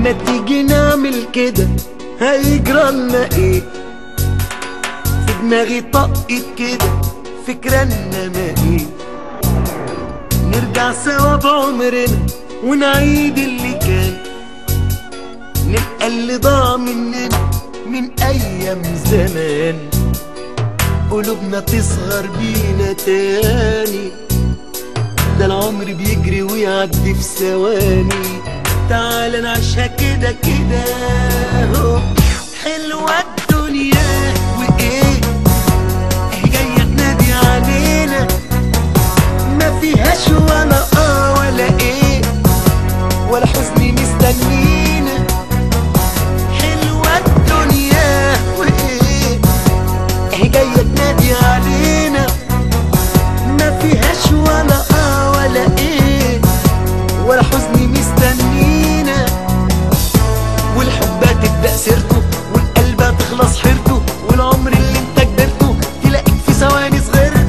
ما تيجي نعمل كده هيجرى لنا ايه في دماغي طقت كده فكرة انما ايه نرجع سوا بعمرنا ونعيد اللي كان نلقى اللي ضاع مننا من ايام زمان قلوبنا تصغر بينا تاني ده العمر بيجري ويعدي في ثواني تعال نعيشها كده كده اهو حلوة الدنيا وايه اهي جاية تنادي علينا ما فيهاش ولا اه ولا ايه ولا حزن مستنينا حلوة الدنيا وايه اهي جاية تنادي علينا ما فيهاش ولا اه ولا ايه ولا حزن مستنينا والحب تبدأ سيرته والقلب تخلص حيرته والعمر اللي انت كبرته تلاقيك في ثواني صغرته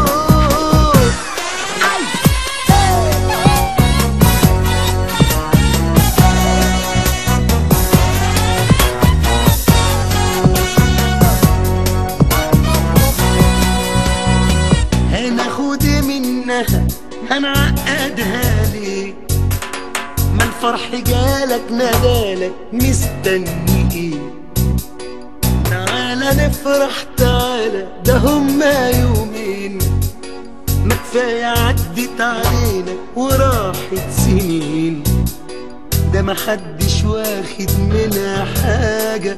هناخد منها هنعقدها ليه ما الفرح جالك نادالك مستني ايه تعالى نفرح تعالى ده هما يومين ما كفاية عدت علينا وراحت سنين ده محدش واخد منها حاجة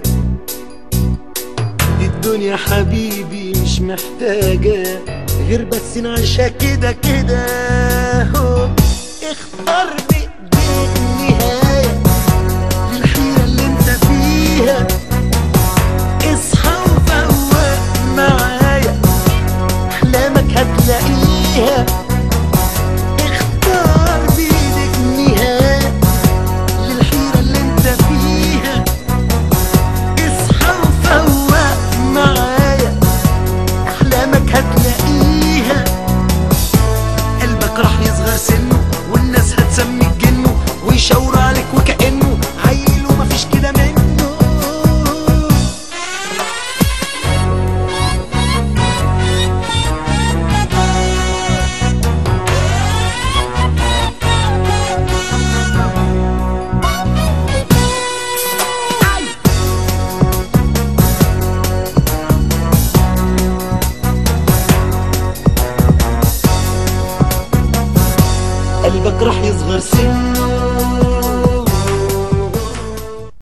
دي الدنيا حبيبي مش محتاجة غير بس نعيشها كده كده هو